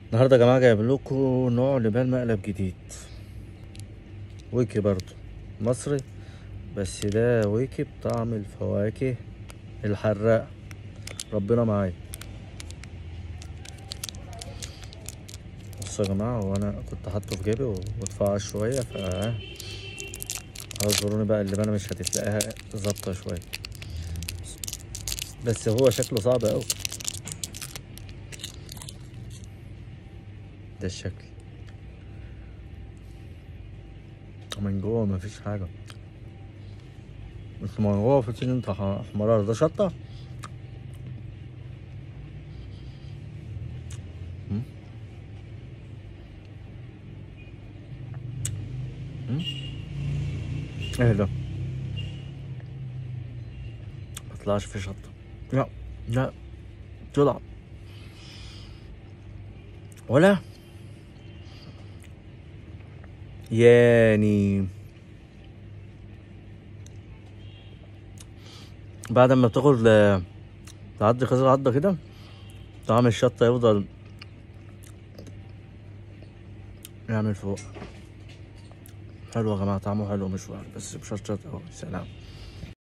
النهارده يا جماعه جايب لكم نوع لبان مقلب جديد ويكي برضو مصري بس ده ويكي بطعم الفواكه الحراق ربنا معايا بصوا يا جماعه هو انا كنت حاطه في جيبي واتفعص شويه ف اعذروني بقى اللبانه مش هتلاقيها ظابطه شويه بس هو شكله صعب قوي ده الشكل من جوه مفيش حاجة بس من جوه في سن انت احمرار ده شطة مم. مم. ايه ده مطلعش في شطة لا لا طلع ولا يعني بعد ما بتاخد تعدي كذا عضة كده طعم الشطة يفضل يعمل فوق حلو يا جماعة طعمه حلو مش وحش بس مشطشط أوي سلام